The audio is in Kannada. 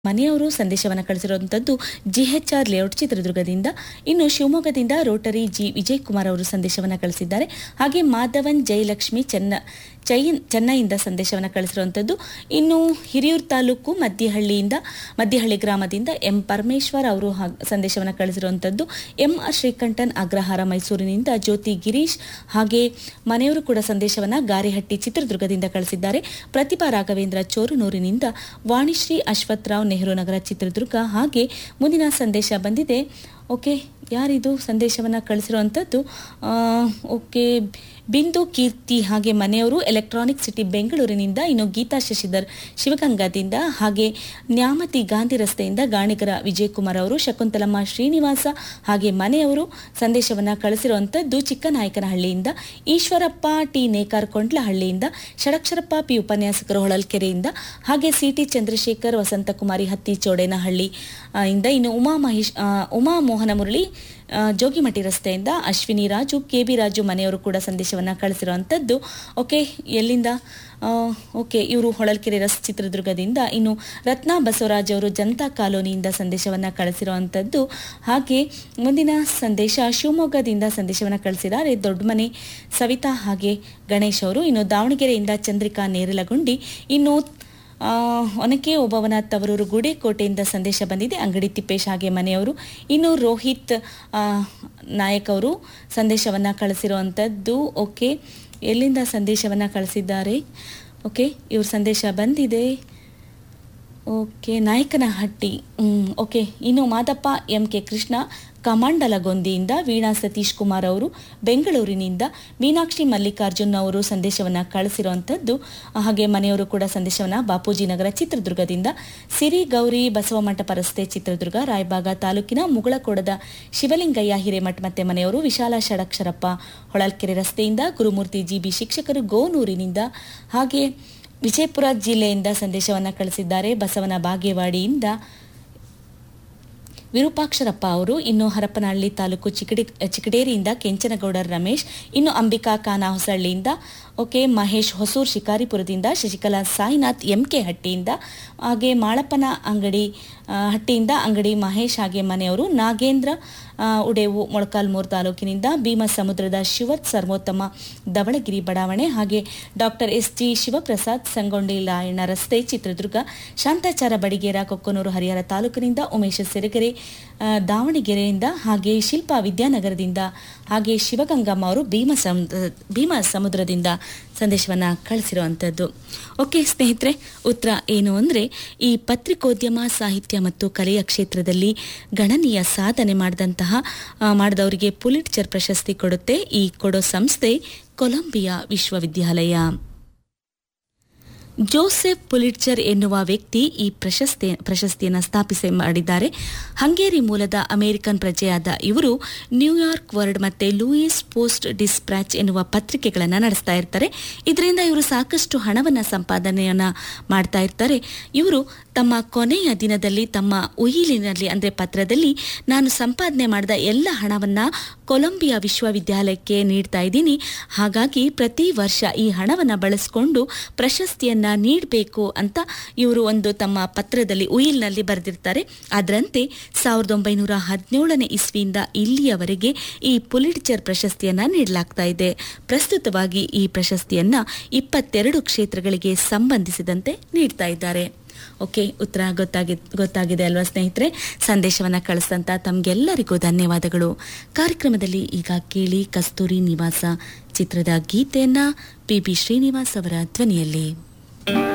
ಮನೆಯವರು ಸಂದೇಶವನ್ನು ಕಳಿಸಿರುವಂಥದ್ದು ಜಿಎಚ್ಆರ್ ಲೇಔಟ್ ಚಿತ್ರದುರ್ಗದಿಂದ ಇನ್ನು ಶಿವಮೊಗ್ಗದಿಂದ ರೋಟರಿ ಜಿ ವಿಜಯ್ ಕುಮಾರ್ ಅವರು ಸಂದೇಶವನ್ನು ಕಳಿಸಿದ್ದಾರೆ ಹಾಗೆ ಮಾಧವನ್ ಜಯಲಕ್ಷ್ಮಿ ಚೆನ್ನ ಚೈನ್ ಚೆನ್ನೈಯಿಂದ ಸಂದೇಶವನ್ನು ಕಳಿಸಿರುವಂಥದ್ದು ಇನ್ನು ಹಿರಿಯೂರು ತಾಲೂಕು ಮದ್ದಿಹಳ್ಳಿಯಿಂದ ಮದ್ದಿಹಳ್ಳಿ ಗ್ರಾಮದಿಂದ ಎಂ ಪರಮೇಶ್ವರ್ ಅವರು ಹಾ- ಸಂದೇಶವನ್ನು ಕಳಿಸಿರುವಂಥದ್ದು ಎಂ ಆರ್ ಶ್ರೀಕಂಠನ್ ಅಗ್ರಹಾರ ಮೈಸೂರಿನಿಂದ ಜ್ಯೋತಿ ಗಿರೀಶ್ ಹಾಗೆ ಮನೆಯವರು ಕೂಡ ಸಂದೇಶವನ್ನು ಗಾರಿಹಟ್ಟಿ ಚಿತ್ರದುರ್ಗದಿಂದ ಕಳಿಸಿದ್ದಾರೆ ಪ್ರತಿಭಾ ರಾಘವೇಂದ್ರ ಚೋರುನೂರಿನಿಂದ ವಾಣಿಶ್ರೀ ಅಶ್ವತ್ಥರಾವ್ ನೆಹರು ನಗರ ಚಿತ್ರದುರ್ಗ ಹಾಗೆ ಮುಂದಿನ ಸಂದೇಶ ಬಂದಿದೆ ಓಕೆ ಯಾರಿದು ಸಂದೇಶವನ್ನು ಕಳಿಸಿರುವಂಥದ್ದು ಆ, ಓಕೆ ಬಿಂದು ಕೀರ್ತಿ ಹಾಗೆ ಮನೆಯವರು ಎಲೆಕ್ಟ್ರಾನಿಕ್ ಸಿಟಿ ಬೆಂಗಳೂರಿನಿಂದ ಇನ್ನು ಗೀತಾ ಶಶಿಧರ್ ಶಿವಗಂಗಾದಿಂದ ಹಾಗೆ ನ್ಯಾಮತಿ ಗಾಂಧಿ ರಸ್ತೆಯಿಂದ ಗಾಣಿಗರ ವಿಜಯಕುಮಾರ್ ಅವರು ಶಕುಂತಲಮ್ಮ ಶ್ರೀನಿವಾಸ ಹಾಗೆ ಮನೆಯವರು ಸಂದೇಶವನ್ನು ಕಳಿಸಿರುವಂಥದ್ದು ಚಿಕ್ಕನಾಯಕನಹಳ್ಳಿಯಿಂದ ಈಶ್ವರಪ್ಪ ಟಿ ನೇಕಾರ್ ಕೊಂಡ್ಲಹಳ್ಳಿಯಿಂದ ಷಡಕ್ಷರಪ್ಪ ಪಿ ಉಪನ್ಯಾಸಕರು ಹೊಳಲ್ಕೆರೆಯಿಂದ ಹಾಗೆ ಸಿಟಿ ಚಂದ್ರಶೇಖರ್ ವಸಂತಕುಮಾರಿ ಹತ್ತಿ ಚೋಡೇನಹಳ್ಳಿ ಆ, ಇಂದ ಇನ್ನು ಉಮಾ ಮಹೇಶ್ ಆ, ಉಮಾ ಮೋಹನ ಮುರಳಿ ಆ, ಜೋಗಿಮಟ್ಟಿ ರಸ್ತೆಯಿಂದ ಅಶ್ವಿನಿ ರಾಜು ಕೆ ಬಿ ರಾಜು ಮನೆಯವರು ಕೂಡ ಸಂದೇಶವನ್ನು ಕಳಿಸಿರುವಂಥದ್ದು ಓಕೆ ಎಲ್ಲಿಂದ ಆ, ಓಕೆ ಇವರು ಹೊಳಲ್ಕೆರೆ ರಸ್ ಚಿತ್ರದುರ್ಗದಿಂದ ಇನ್ನು ರತ್ನಾ ಬಸವರಾಜ್ ಅವರು ಜನತಾ ಕಾಲೋನಿಯಿಂದ ಸಂದೇಶವನ್ನು ಕಳಿಸಿರುವಂಥದ್ದು ಹಾಗೆ ಮುಂದಿನ ಸಂದೇಶ ಶಿವಮೊಗ್ಗದಿಂದ ಸಂದೇಶವನ್ನು ಕಳಿಸಿದ್ದಾರೆ ದೊಡ್ಡಮನೆ ಸವಿತಾ ಹಾಗೆ ಗಣೇಶ್ ಅವರು ಇನ್ನು ದಾವಣಗೆರೆಯಿಂದ ಚಂದ್ರಿಕಾ ನೇರಲಗುಂಡಿ ಇನ್ನು ಆ, ಒನಕೆ ಓಬವ್ವನ ತವರೂರು ಗುಡೇಕೋಟೆಯಿಂದ ಸಂದೇಶ ಬಂದಿದೆ ಅಂಗಡಿ ತಿಪ್ಪೇಶ್ ಹಾಗೆ ಮನೆಯವರು ಇನ್ನು ರೋಹಿತ್ ಆ, ನಾಯಕ್ ಅವರು ಸಂದೇಶವನ್ನು ಕಳಿಸಿರುವಂಥದ್ದು ಓಕೆ ಎಲ್ಲಿಂದ ಸಂದೇಶವನ್ನು ಕಳಿಸಿದ್ದಾರೆ ಓಕೆ ಇವ್ರ ಸಂದೇಶ ಬಂದಿದೆ ಓಕೆ ನಾಯಕನಹಟ್ಟಿ ಹ್ಮ್, ಓಕೆ ಇನ್ನು ಮಾದಪ್ಪ ಎಂ ಕೆ ಕೃಷ್ಣ ಕಮಾಂಡಲಗೊಂದಿಯಿಂದ ವೀಣಾ ಸತೀಶ್ ಕುಮಾರ್ ಅವರು ಬೆಂಗಳೂರಿನಿಂದ ಮೀನಾಕ್ಷಿ ಮಲ್ಲಿಕಾರ್ಜುನ್ ಅವರು ಸಂದೇಶವನ್ನು ಕಳಿಸಿರುವಂಥದ್ದು ಹಾಗೆ ಮನೆಯವರು ಕೂಡ ಸಂದೇಶವನ್ನು ಬಾಪೂಜಿ ನಗರ ಚಿತ್ರದುರ್ಗದಿಂದ ಸಿರಿ ಗೌರಿ ಬಸವ ಮಂಟಪ ರಸ್ತೆ ಚಿತ್ರದುರ್ಗ ರಾಯಬಾಗ ತಾಲೂಕಿನ ಮುಗಳಕೋಡದ ಶಿವಲಿಂಗಯ್ಯ ಹಿರೇಮಠ್ ಮತ್ತೆ ಮನೆಯವರು ವಿಶಾಲ ಷಡಕ್ಷರಪ್ಪ ಹೊಳಲ್ಕೆರೆ ರಸ್ತೆಯಿಂದ ಗುರುಮೂರ್ತಿ ಜಿಬಿ ಶಿಕ್ಷಕರು ಗೋನೂರಿನಿಂದ ಹಾಗೆ ವಿಜಯಪುರ ಜಿಲ್ಲೆಯಿಂದ ಸಂದೇಶವನ್ನು ಕಳಿಸಿದ್ದಾರೆ ಬಸವನ ಬಾಗೇವಾಡಿಯಿಂದ ವಿರೂಪಾಕ್ಷರಪ್ಪ ಅವರು ಇನ್ನು ಹರಪನಹಳ್ಳಿ ತಾಲೂಕು ಚಿಕಡಿ ಚಿಕಡೇರಿಯಿಂದ ಕೆಂಚನಗೌಡರ್ ರಮೇಶ್ ಇನ್ನು ಅಂಬಿಕಾ ಖಾನ ಹೊಸಳ್ಳಿಯಿಂದ ಓಕೆ ಮಹೇಶ್ ಹೊಸೂರ್ ಶಿಕಾರಿಪುರದಿಂದ ಶಶಿಕಲಾ ಸಾಯಿನಾಥ್ ಎಂಕೆ ಹಟ್ಟಿಯಿಂದ ಹಾಗೆ ಮಾಳಪ್ಪನ ಅಂಗಡಿ ಆ, ಹಟ್ಟಿಯಿಂದ ಅಂಗಡಿ ಮಹೇಶ್ ಹಾಗೆ ಮನೆಯವರು ನಾಗೇಂದ್ರ ಆ, ಉಡೇವು ಮೊಳಕಾಲ್ಮೂರು ತಾಲೂಕಿನಿಂದ ಭೀಮ ಸಮುದ್ರದ ಶಿವತ್ ಸರ್ವೋತ್ತಮ ಧವಳಗಿರಿ ಬಡಾವಣೆ ಹಾಗೆ doctor S G Shivaprasad Sangondi Layanna ರಸ್ತೆ ಚಿತ್ರದುರ್ಗ ಶಾಂತಾಚಾರ ಬಡಿಗೇರ ಕೊಕ್ಕನೂರು ಹರಿಹರ ತಾಲೂಕಿನಿಂದ ಉಮೇಶ ಸಿರಿಗೆರೆ ಆ, ದಾವಣಗೆರೆಯಿಂದ ಹಾಗೆ ಶಿಲ್ಪಾ ವಿದ್ಯಾನಗರದಿಂದ ಹಾಗೆ ಶಿವಗಂಗಮ್ಮ ಅವರು ಭೀಮ ಸಮುದ್ರ ಭೀಮ ಸಮುದ್ರದಿಂದ ಸಂದೇಶವನ್ನು ಕಳಿಸಿರುವಂಥದ್ದು ಓಕೆ ಸ್ನೇಹಿತರೆ ಉತ್ತರ ಏನು ಅಂದರೆ ಈ ಪತ್ರಿಕೋದ್ಯಮ ಸಾಹಿತ್ಯ ಮತ್ತು ಕಲೆಯ ಕ್ಷೇತ್ರದಲ್ಲಿ ಗಣನೀಯ ಸಾಧನೆ ಮಾಡಿದಂತಹ ಆ, ಮಾಡಿದವರಿಗೆ ಪುಲಿಟ್ಚರ್ ಪ್ರಶಸ್ತಿ ಕೊಡುತ್ತೆ ಈ ಕೊಡೋ ಸಂಸ್ಥೆ ಕೊಲಂಬಿಯಾ ವಿಶ್ವವಿದ್ಯಾಲಯ ಜೋಸೆಫ್ ಪುಲಿಟ್ಚರ್ ಎನ್ನುವ ವ್ಯಕ್ತಿ ಈ ಪ್ರಶಸ್ತಿ ಪ್ರಶಸ್ತಿಯನ್ನು ಸ್ಥಾಪಿಸಿ ಮಾಡಿದ್ದಾರೆ ಹಂಗೇರಿ ಮೂಲದ ಅಮೆರಿಕನ್ ಪ್ರಜೆಯಾದ ಇವರು ನ್ಯೂಯಾರ್ಕ್ ವರ್ಡ್ ಮತ್ತೆ ಲೂಯಿಸ್ ಪೋಸ್ಟ್ ಡಿಸ್ಪ್ರಾಚ್ ಎನ್ನುವ ಪತ್ರಿಕೆಗಳನ್ನು ನಡೆಸ್ತಾ ಇರ್ತಾರೆ ಇದರಿಂದ ಇವರು ಸಾಕಷ್ಟು ಹಣವನ್ನು ಸಂಪಾದನೆಯನ್ನ ಮಾಡ್ತಾ ಇರ್ತಾರೆ ಇವರು ತಮ್ಮ ಕೊನೆಯ ದಿನದಲ್ಲಿ ತಮ್ಮ ಉಯಿಲಿನಲ್ಲಿ ಅಂದರೆ ಪತ್ರದಲ್ಲಿ ನಾನು ಸಂಪಾದನೆ ಮಾಡಿದ ಎಲ್ಲ ಹಣವನ್ನ ಕೊಲಂಬಿಯಾ ವಿಶ್ವವಿದ್ಯಾಲಯಕ್ಕೆ ನೀಡ್ತಾ ಇದ್ದೀನಿ ಹಾಗಾಗಿ ಪ್ರತಿ ವರ್ಷ ಈ ಹಣವನ್ನು ಬಳಸಿಕೊಂಡು ಪ್ರಶಸ್ತಿಯನ್ನ ನೀಡಬೇಕು ಅಂತ ಇವರು ಒಂದು ತಮ್ಮ ಪತ್ರದಲ್ಲಿ ಉಯಿಲ್ನಲ್ಲಿ ಬರೆದಿರ್ತಾರೆ ಅದರಂತೆ ಸಾವಿರದ ಒಂಬೈನೂರ ಹದಿನೇಳನೇ ಇಸ್ವಿಯಿಂದ ಇಲ್ಲಿಯವರೆಗೆ ಈ ಪುಲಿಟ್ಚರ್ ಪ್ರಶಸ್ತಿಯನ್ನ ನೀಡಲಾಗ್ತಾ ಇದೆ ಪ್ರಸ್ತುತವಾಗಿ ಈ ಪ್ರಶಸ್ತಿಯನ್ನ ಇಪ್ಪತ್ತೆರಡು ಕ್ಷೇತ್ರಗಳಿಗೆ ಸಂಬಂಧಿಸಿದಂತೆ ನೀಡ್ತಾ ಇದ್ದಾರೆ ಓಕೆ ಉತ್ತರ ಗೊತ್ತಾಗಿ ಗೊತ್ತಾಗಿದೆ ಅಲ್ವಾ ಸ್ನೇಹಿತರೆ ಸಂದೇಶವನ್ನು ಕಳಿಸಿದಂಥ ತಮಗೆಲ್ಲರಿಗೂ ಧನ್ಯವಾದಗಳು ಕಾರ್ಯಕ್ರಮದಲ್ಲಿ ಈಗ ಕೇಳಿ ಕಸ್ತೂರಿ ನಿವಾಸ ಚಿತ್ರದ ಗೀತೆಯನ್ನ ಪಿ ಬಿ ಶ್ರೀನಿವಾಸ್ ಅವರ ಧ್ವನಿಯಲ್ಲಿ